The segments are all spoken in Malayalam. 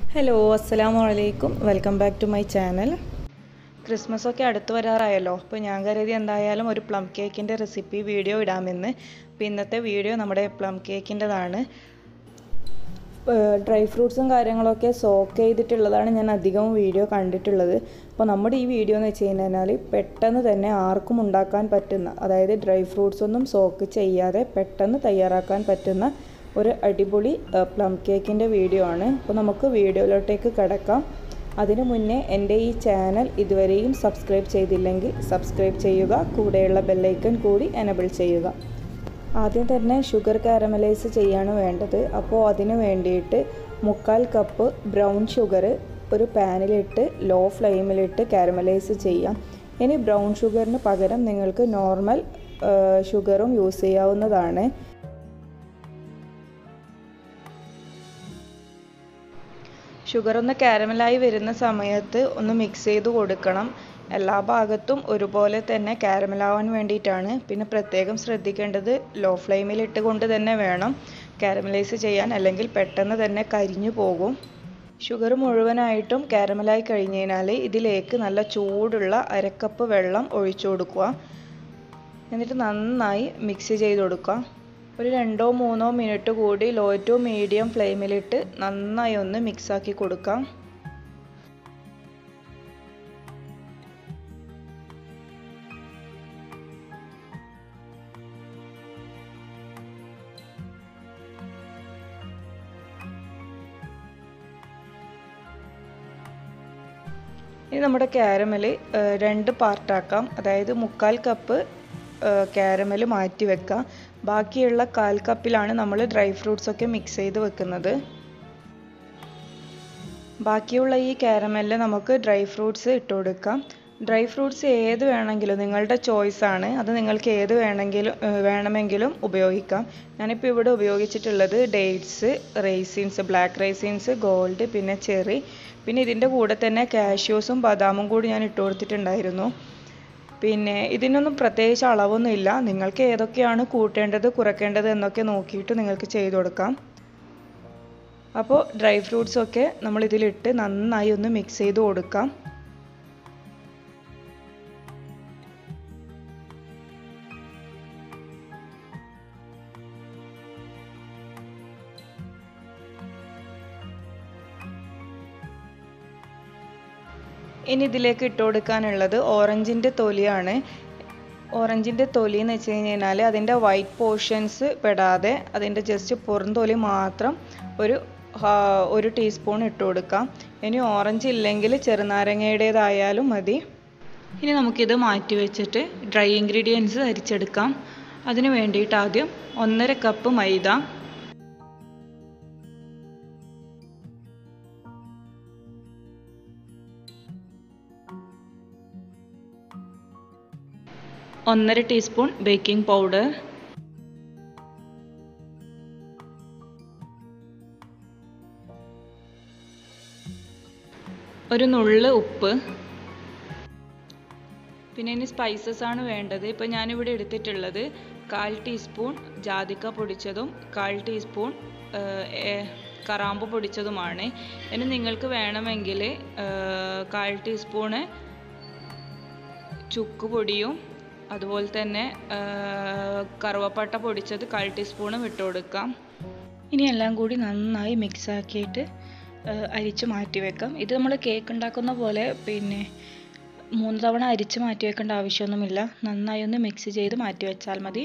ഹലോ അസ്സലാമു അലൈക്കും welcome back to my channel Christmas ഒക്കെ അടുത്ത് വരാറായല്ലോ അപ്പോൾ ഞാൻ കരുതി എന്തായാലും ഒരു പ്ലം കേക്കിൻ്റെ റെസിപ്പി വീഡിയോ ഇടാമെന്ന് അപ്പോൾ ഇന്നത്തെ വീഡിയോ നമ്മുടെ പ്ലം കേക്കിൻ്റെതാണ് ഡ്രൈ ഫ്രൂട്ട്സും കാര്യങ്ങളൊക്കെ സോക്ക് ചെയ്തിട്ടുള്ളതാണ് ഞാൻ അധികവും വീഡിയോ കണ്ടിട്ടുള്ളത് അപ്പോൾ നമ്മുടെ ഈ വീഡിയോ എന്ന് വെച്ച് കഴിഞ്ഞാൽ പെട്ടെന്ന് തന്നെ ആർക്കും ഉണ്ടാക്കാൻ പറ്റുന്ന അതായത് ഡ്രൈ ഫ്രൂട്ട്സ് ഒന്നും സോക്ക് ചെയ്യാതെ പെട്ടെന്ന് തയ്യാറാക്കാൻ പറ്റുന്ന ഒരു അടിപൊളി പ്ലം കേക്കിൻ്റെ വീഡിയോ ആണ് അപ്പോൾ നമുക്ക് വീഡിയോയിലോട്ടേക്ക് കിടക്കാം അതിനു മുന്നേ എൻ്റെ ഈ ചാനൽ ഇതുവരെയും സബ്സ്ക്രൈബ് ചെയ്തില്ലെങ്കിൽ സബ്സ്ക്രൈബ് ചെയ്യുക കൂടെയുള്ള ബെല്ലൈക്കൺ കൂടി എനബിൾ ചെയ്യുക ആദ്യം തന്നെ ഷുഗർ കാരമലൈസ് ചെയ്യാണ് വേണ്ടത് അപ്പോൾ അതിന് വേണ്ടിയിട്ട് മുക്കാൽ കപ്പ് ബ്രൗൺ ഷുഗർ ഒരു പാനിലിട്ട് ലോ ഫ്ലെയിമിലിട്ട് കാരമലൈസ് ചെയ്യാം ഇനി ബ്രൗൺ ഷുഗറിന് പകരം നിങ്ങൾക്ക് നോർമൽ ഷുഗറും യൂസ് ചെയ്യാവുന്നതാണ് ഷുഗർ ഒന്ന് കാരമലായി വരുന്ന സമയത്ത് ഒന്ന് മിക്സ് ചെയ്ത് കൊടുക്കണം എല്ലാ ഭാഗത്തും ഒരുപോലെ തന്നെ കാരമലാവാൻ വേണ്ടിയിട്ടാണ് പിന്നെ പ്രത്യേകം ശ്രദ്ധിക്കേണ്ടത് ലോ ഫ്ലെയിമിൽ ഇട്ടുകൊണ്ട് തന്നെ വേണം കാരമലൈസ് ചെയ്യാൻ അല്ലെങ്കിൽ പെട്ടെന്ന് തന്നെ കരിഞ്ഞു പോകും ഷുഗർ മുഴുവനായിട്ടും കാരമലായി കഴിഞ്ഞ് കഴിഞ്ഞാൽ ഇതിലേക്ക് നല്ല ചൂടുള്ള അരക്കപ്പ് വെള്ളം ഒഴിച്ചു കൊടുക്കുക എന്നിട്ട് നന്നായി മിക്സ് ചെയ്ത് കൊടുക്കുക ഒരു രണ്ടോ മൂന്നോ മിനിറ്റ് കൂടി ലോ ടു മീഡിയം ഫ്ലെയിമിലിട്ട് നന്നായി ഒന്ന് മിക്സാക്കി കൊടുക്കാം ഇനി നമ്മുടെ കാരമൽ രണ്ട് പാർട്ടാക്കാം അതായത് മുക്കാൽ കപ്പ് കാരമൽ മാറ്റി വെക്കാം ബാക്കിയുള്ള കാൽ കപ്പിലാണ് നമ്മൾ ഡ്രൈ ഫ്രൂട്ട്സ് ഒക്കെ മിക്സ് ചെയ്ത് വെക്കുന്നത് ബാക്കിയുള്ള ഈ കാരമലിൽ നമുക്ക് ഡ്രൈ ഫ്രൂട്ട്സ് ഇട്ട് കൊടുക്കാം ഡ്രൈ ഫ്രൂട്ട്സ് ഏത് വേണമെങ്കിലും നിങ്ങളുടെ ചോയ്സ് ആണ് അത് നിങ്ങൾക്ക് ഏത് വേണമെങ്കിലും വേണമെങ്കിലും ഉപയോഗിക്കാം ഞാനിപ്പോൾ ഇവിടെ ഉപയോഗിച്ചിട്ടുള്ളത് dates raisins black raisins gold പിന്നെ ചെറി പിന്നെ ഇതിൻ്റെ കൂടെ തന്നെ കാഷ്യൂസും ബദാമും കൂടി ഞാൻ ഇട്ട് കൊടുത്തിട്ടുണ്ടായിരുന്നു പിന്നെ ഇതിനൊന്നും പ്രത്യേകിച്ച് അളവൊന്നും ഇല്ല നിങ്ങൾക്ക് ഏതൊക്കെയാണ് കൂട്ടേണ്ടത് കുറയ്ക്കേണ്ടത് എന്നൊക്കെ നോക്കിയിട്ട് നിങ്ങൾക്ക് ചെയ്തു കൊടുക്കാം അപ്പോൾ ഡ്രൈ ഫ്രൂട്ട്സ് ഒക്കെ നമ്മൾ ഇതിലിട്ട് നന്നായി ഒന്ന് മിക്സ് ചെയ്ത് കൊടുക്കാം ഇനി ഇതിലേക്ക് ഇട്ട് കൊടുക്കാനുള്ളത് ഓറഞ്ചിൻ്റെ തൊലിയാണ് ഓറഞ്ചിൻ്റെ തൊലി എന്ന് വെച്ച് കഴിഞ്ഞാൽ അതിൻ്റെ വൈറ്റ് പോർഷൻസ് പെടാതെ അതിൻ്റെ ജസ്റ്റ് പുറം തൊലി മാത്രം ഒരു ഒരു ടീസ്പൂൺ ഇട്ട് കൊടുക്കാം ഇനി ഓറഞ്ച് ഇല്ലെങ്കിൽ ചെറുനാരങ്ങയുടേതായാലും മതി ഇനി നമുക്കിത് മാറ്റി വെച്ചിട്ട് ഡ്രൈ ഇൻഗ്രീഡിയൻസ് അരിച്ചെടുക്കാം അതിന് വേണ്ടിയിട്ട് ആദ്യം ഒന്നര കപ്പ് മൈദ ഒന്നര ടീസ്പൂൺ ബേക്കിംഗ് പൗഡർ ഒരു നുള്ള് ഉപ്പ് പിന്നെ ഇനി സ്പൈസസ് ആണ് വേണ്ടത് ഇപ്പോൾ ഞാനിവിടെ എടുത്തിട്ടുള്ളത് കാൽ ടീസ്പൂൺ ജാതിക്ക പൊടിച്ചതും കാൽ ടീസ്പൂൺ കറാമ്പ് പൊടിച്ചതുമാണ് ഇനി നിങ്ങൾക്ക് വേണമെങ്കിൽ കാൽ ടീസ്പൂണ് ചുക്ക് പൊടിയും അതുപോലെ തന്നെ കറുവപ്പട്ട പൊടിച്ചത് കാൽ ടീസ്പൂണും ഇട്ട് കൊടുക്കാം ഇനി എല്ലാം കൂടി നന്നായി മിക്സ് ആക്കിയിട്ട് അരിച്ച് മാറ്റി വെക്കാം ഇത് നമ്മൾ കേക്ക് ഉണ്ടാക്കുന്ന പോലെ പിന്നെ മൂന്ന് തവണ അരിച്ച് മാറ്റി വെക്കേണ്ട ആവശ്യമൊന്നുമില്ല നന്നായി ഒന്ന് മിക്സ് ചെയ്ത് മാറ്റി വെച്ചാൽ മതി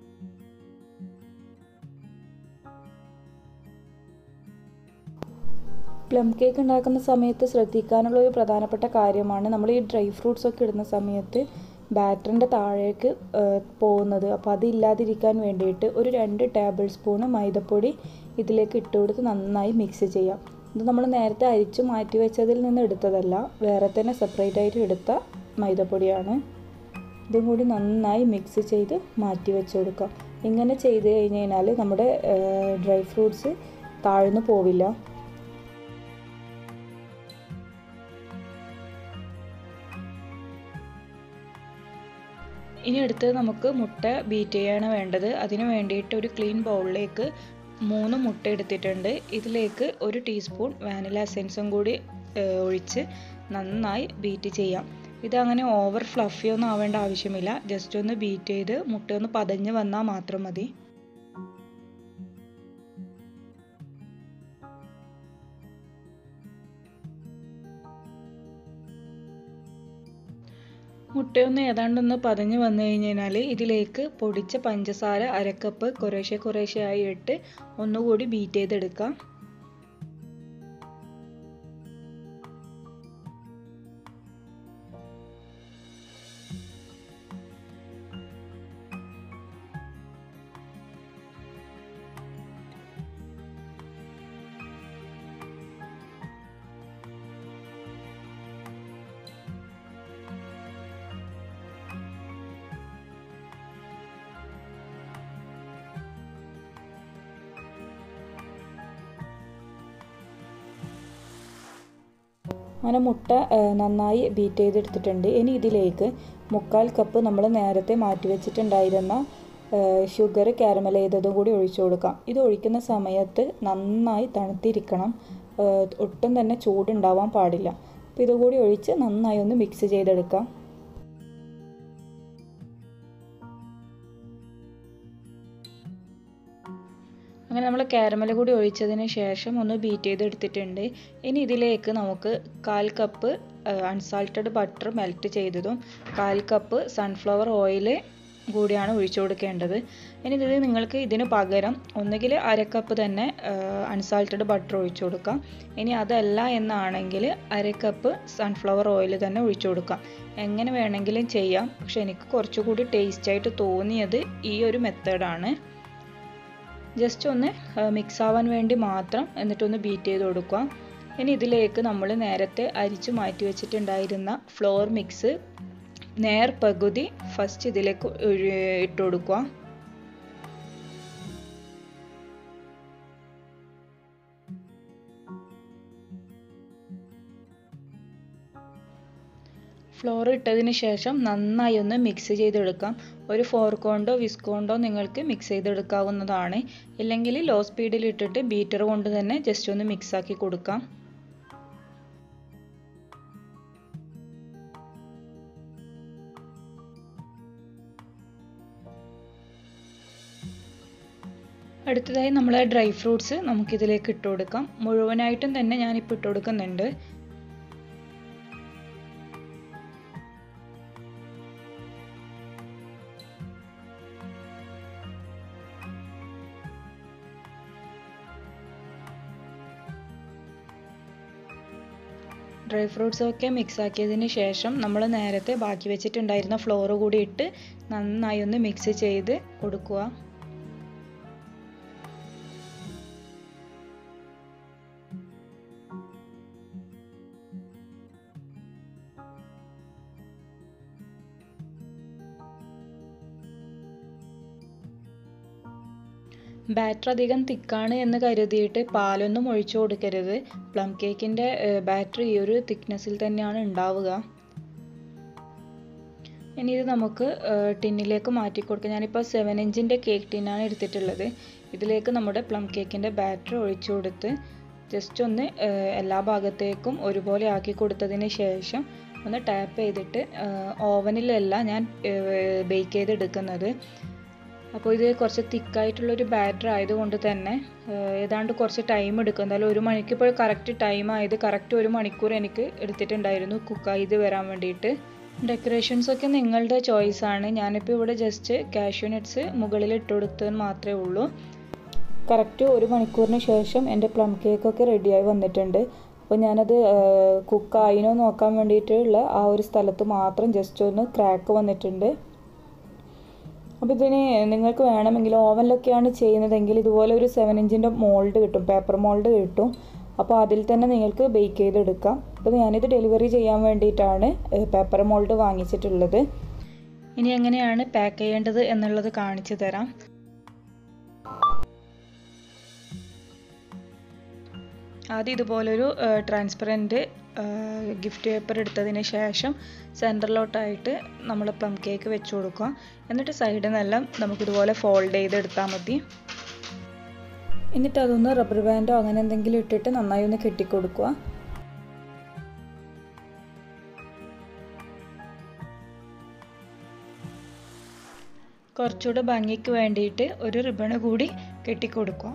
പ്ലം കേക്ക് ഉണ്ടാക്കുന്ന സമയത്ത് ശ്രദ്ധിക്കാനുള്ള ഒരു പ്രധാനപ്പെട്ട കാര്യമാണ് നമ്മൾ ഈ ഡ്രൈ ഫ്രൂട്ട്സ് ഒക്കെ ഇടുന്ന സമയത്ത് ബാറ്ററിൻ്റെ താഴേക്ക് പോകുന്നത് അപ്പോൾ അതില്ലാതിരിക്കാൻ വേണ്ടിയിട്ട് ഒരു രണ്ട് ടേബിൾ സ്പൂണ് മൈദപ്പൊടി ഇതിലേക്ക് ഇട്ട് കൊടുത്ത് നന്നായി മിക്സ് ചെയ്യാം ഇത് നമ്മൾ നേരത്തെ അരിച്ച് മാറ്റി വെച്ചതിൽ നിന്ന് എടുത്തതല്ല വേറെ തന്നെ സെപ്പറേറ്റ് ആയിട്ട് എടുത്ത മൈദപ്പൊടിയാണ് ഇതും കൂടി നന്നായി മിക്സ് ചെയ്ത് മാറ്റി വെച്ച് കൊടുക്കാം ഇങ്ങനെ ചെയ്ത് കഴിഞ്ഞ് കഴിഞ്ഞാൽ നമ്മുടെ ഡ്രൈ ഫ്രൂട്ട്സ് താഴ്ന്നു പോവില്ല ഇനി അടുത്തത് നമുക്ക് മുട്ട ബീറ്റ് ചെയ്യാണ് വേണ്ടത് അതിന് വേണ്ടിയിട്ട് ഒരു ക്ലീൻ ബൗളിലേക്ക് മൂന്ന് മുട്ട എടുത്തിട്ടുണ്ട് ഇതിലേക്ക് ഒരു ടീസ്പൂൺ വാനില എസെൻസും കൂടി ഒഴിച്ച് നന്നായി ബീറ്റ് ചെയ്യാം ഇതങ്ങനെ ഓവർ ഫ്ലഫി ഒന്നും ആവേണ്ട ആവശ്യമില്ല ജസ്റ്റ് ഒന്ന് ബീറ്റ് ചെയ്ത് മുട്ട ഒന്ന് പതഞ്ഞ് വന്നാൽ മാത്രം മതി മുട്ടയൊന്ന് ഏതാണ്ടൊന്ന് പതഞ്ഞ് വന്നു കഴിഞ്ഞാൽ ഇതിലേക്ക് പൊടിച്ച പഞ്ചസാര അരക്കപ്പ് കുറേശ്ശെ കുറേശ്ശെ ആയി ഇട്ട് ഒന്നുകൂടി ബീറ്റ് ചെയ്തെടുക്കാം അങ്ങനെ മുട്ട നന്നായി ബീറ്റ് ചെയ്തെടുത്തിട്ടുണ്ട് ഇനി ഇതിലേക്ക് മുക്കാൽ കപ്പ് നമ്മൾ നേരത്തെ മാറ്റി വെച്ചിട്ടുണ്ടായിരുന്ന ഷുഗർ കാരമൽ ചെയ്തതും കൂടി ഒഴിച്ചു കൊടുക്കാം ഇത് ഒഴിക്കുന്ന സമയത്ത് നന്നായി തണുത്തിരിക്കണം ഒട്ടും തന്നെ ചൂടുണ്ടാവാൻ പാടില്ല അപ്പോൾ ഇതുകൂടി ഒഴിച്ച് നന്നായി ഒന്ന് മിക്സ് ചെയ്തെടുക്കാം അങ്ങനെ നമ്മൾ കാരമൽ കൂടി ഒഴിച്ചതിന് ശേഷം ഒന്ന് ബീറ്റ് ചെയ്തെടുത്തിട്ടുണ്ട് ഇനി ഇതിലേക്ക് നമുക്ക് കാൽ കപ്പ് അൺസാൾട്ടഡ് ബട്ടർ മെൽറ്റ് ചെയ്തതും കാൽ കപ്പ് സൺഫ്ലവർ ഓയിൽ കൂടിയാണ് ഒഴിച്ചു കൊടുക്കേണ്ടത് ഇനി ഇത് നിങ്ങൾക്ക് ഇതിന് പകരം ഒന്നുകിൽ അര കപ്പ് തന്നെ അൺസാൾട്ടഡ് ബട്ടർ ഒഴിച്ചു കൊടുക്കാം ഇനി അതല്ല എന്നാണെങ്കിൽ അര കപ്പ് സൺഫ്ലവർ ഓയിൽ തന്നെ ഒഴിച്ചു കൊടുക്കാം എങ്ങനെ വേണമെങ്കിലും ചെയ്യാം പക്ഷെ എനിക്ക് കുറച്ചുകൂടി ടേസ്റ്റായിട്ട് തോന്നിയത് ഈ ഒരു മെത്തേഡാണ് ജസ്റ്റ് ഒന്ന് മിക്സ് ആവാൻ വേണ്ടി മാത്രം എന്നിട്ടൊന്ന് ബീറ്റ് ചെയ്ത് കൊടുക്കുക ഇനി ഇതിലേക്ക് നമ്മൾ നേരത്തെ അരിച്ചു മാറ്റി വെച്ചിട്ടുണ്ടായിരുന്ന ഫ്ലോർ മിക്സ് നേർ പകുതി ഫസ്റ്റ് ഇതിലേക്ക് ഇട്ട് കൊടുക്കുക ഫ്ലോർ ഇട്ടതിന് ശേഷം നന്നായി ഒന്ന് മിക്സ് ചെയ്തെടുക്കാം ഒരു ഫോർക്ക് കൊണ്ടോ വിസ്ക് കൊണ്ടോ നിങ്ങൾക്ക് മിക്സ് ചെയ്തെടുക്കാവുന്നതാണ് ഇല്ലെങ്കിൽ ലോ സ്പീഡിൽ ഇട്ടിട്ട് ബീറ്റർ കൊണ്ട് തന്നെ ജസ്റ്റ് ഒന്ന് മിക്സ് ആക്കി കൊടുക്കാം അടുത്തതായി നമ്മൾ ഡ്രൈ ഫ്രൂട്ട്സ് നമുക്കിതിലേക്ക് ഇട്ട് കൊടുക്കാം മുഴുവനായിട്ടും തന്നെ ഞാനിപ്പോൾ ഇട്ട് കൊടുക്കുന്നുണ്ട് ഡ്രൈ ഫ്രൂട്ട്സ് ഒക്കെ മിക്സ് ആക്കിയതിന് ശേഷം നമ്മൾ നേരത്തെ ബാക്കി വെച്ചിട്ടുണ്ടായിരുന്ന ഫ്ലോർ കൂടി ഇട്ട് നന്നായി ഒന്ന് മിക്സ് ചെയ്ത് കൊടുക്കുക ബാറ്റർ അധികം തിക്കാണ് എന്ന് കരുതിയിട്ട് പാലൊന്നും ഒഴിച്ചു കൊടുക്കരുത് പ്ലം കേക്കിൻ്റെ ബാറ്റർ ഈ ഒരു തിക്നെസ്സിൽ തന്നെയാണ് ഉണ്ടാവുക ഇനി ഇത് നമുക്ക് ടിന്നിലേക്ക് മാറ്റി കൊടുക്കാം ഞാനിപ്പോൾ സെവൻ ഇഞ്ചിൻ്റെ കേക്ക് ടിന്നാണ് എടുത്തിട്ടുള്ളത് ഇതിലേക്ക് നമ്മുടെ പ്ലം കേക്കിൻ്റെ ബാറ്റർ ഒഴിച്ചു കൊടുത്ത് ജസ്റ്റ് ഒന്ന് എല്ലാ ഭാഗത്തേക്കും ഒരുപോലെ ആക്കി കൊടുത്തതിന് ശേഷം ഒന്ന് ടാപ്പ് ചെയ്തിട്ട് ഓവനിലല്ല ഞാൻ ബേക്ക് ചെയ്തെടുക്കുന്നത് അപ്പോൾ ഇത് കുറച്ച് തിക്കായിട്ടുള്ളൊരു ബാറ്റർ ആയതുകൊണ്ട് തന്നെ ഏതാണ്ട് കുറച്ച് ടൈം എടുക്കും എന്തായാലും ഒരു മണിക്ക് ഇപ്പോൾ കറക്റ്റ് ടൈം ആയത് കറക്റ്റ് ഒരു മണിക്കൂർ എനിക്ക് എടുത്തിട്ടുണ്ടായിരുന്നു കുക്കായി ഇത് വരാൻ വേണ്ടിയിട്ട് ഡെക്കറേഷൻസ് ഒക്കെ നിങ്ങളുടെ ചോയ്സ് ആണ് ഞാനിപ്പോൾ ഇവിടെ ജസ്റ്റ് കാഷ്യൂ നട്ട്സ് മുകളിൽ ഇട്ട് കൊടുത്തത് മാത്രമേ ഉള്ളൂ കറക്റ്റ് ഒരു മണിക്കൂറിന് ശേഷം എൻ്റെ പ്ലം കേക്കൊക്കെ റെഡിയായി വന്നിട്ടുണ്ട് അപ്പോൾ ഞാനത് കുക്കായിനോ നോക്കാൻ വേണ്ടിയിട്ടുള്ള ആ ഒരു സ്ഥലത്ത് മാത്രം ജസ്റ്റ് ഒന്ന് ക്രാക്ക് വന്നിട്ടുണ്ട് അപ്പോൾ ഇതിന് നിങ്ങൾക്ക് വേണമെങ്കിൽ ഓവനിലൊക്കെയാണ് ചെയ്യുന്നതെങ്കിൽ ഇതുപോലെ ഒരു സെവൻ ഇഞ്ചിൻ്റെ മോൾഡ് കിട്ടും പേപ്പർ മോൾഡ് കിട്ടും അപ്പോൾ അതിൽ തന്നെ നിങ്ങൾക്ക് ബേക്ക് ചെയ്തെടുക്കാം അപ്പോൾ ഞാനിത് ഡെലിവറി ചെയ്യാൻ വേണ്ടിയിട്ടാണ് പേപ്പർ മോൾഡ് വാങ്ങിച്ചിട്ടുള്ളത് ഇനി എങ്ങനെയാണ് പാക്ക് ചെയ്യേണ്ടത് എന്നുള്ളത് കാണിച്ചു തരാം ആദ്യം ഇതുപോലൊരു ട്രാൻസ്പെറൻറ്റ് ഗിഫ്റ്റ് പേപ്പർ എടുത്തതിന് ശേഷം സെൻറ്ററിലോട്ടായിട്ട് നമ്മൾ പ്ലം കേക്ക് വെച്ച് കൊടുക്കുക എന്നിട്ട് സൈഡിൽ നിന്നെല്ലാം നമുക്കിതുപോലെ ഫോൾഡ് ചെയ്തെടുത്താൽ മതി എന്നിട്ട് അതൊന്ന് റബ്ബർ ബാൻഡോ അങ്ങനെ എന്തെങ്കിലും ഇട്ടിട്ട് നന്നായി ഒന്ന് കെട്ടിക്കൊടുക്കുക കുറച്ചുകൂടെ ഭംഗിക്ക് വേണ്ടിയിട്ട് ഒരു റിബണ് കൂടി കെട്ടിക്കൊടുക്കുക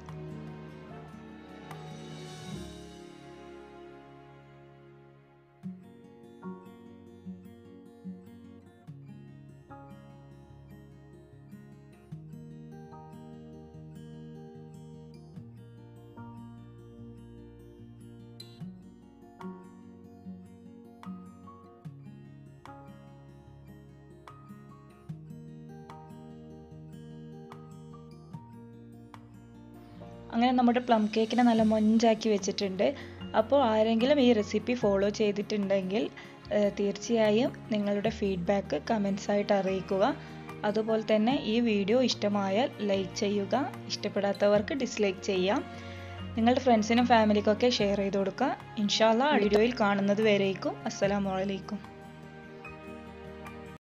അങ്ങനെ നമ്മുടെ പ്ലം കേക്കിനെ നല്ല മൊഞ്ചാക്കി വെച്ചിട്ടുണ്ട് അപ്പോൾ ആരെങ്കിലും ഈ റെസിപ്പി ഫോളോ ചെയ്തിട്ടുണ്ടെങ്കിൽ തീർച്ചയായും നിങ്ങളുടെ ഫീഡ്ബാക്ക് കമൻസ് ആയിട്ട് അറിയിക്കുക അതുപോലെ തന്നെ ഈ വീഡിയോ ഇഷ്ടമായാൽ ലൈക്ക് ചെയ്യുക ഇഷ്ടപ്പെടാത്തവർക്ക് ഡിസ്ലൈക്ക് ചെയ്യാം നിങ്ങളുടെ ഫ്രണ്ട്സിനും ഫാമിലിക്കൊക്കെ ഷെയർ ചെയ്ത് കൊടുക്കുക ഇൻഷാല്ല വീഡിയോയിൽ കാണുന്നത് വരേക്കും അസ്സലാമു അലൈക്കും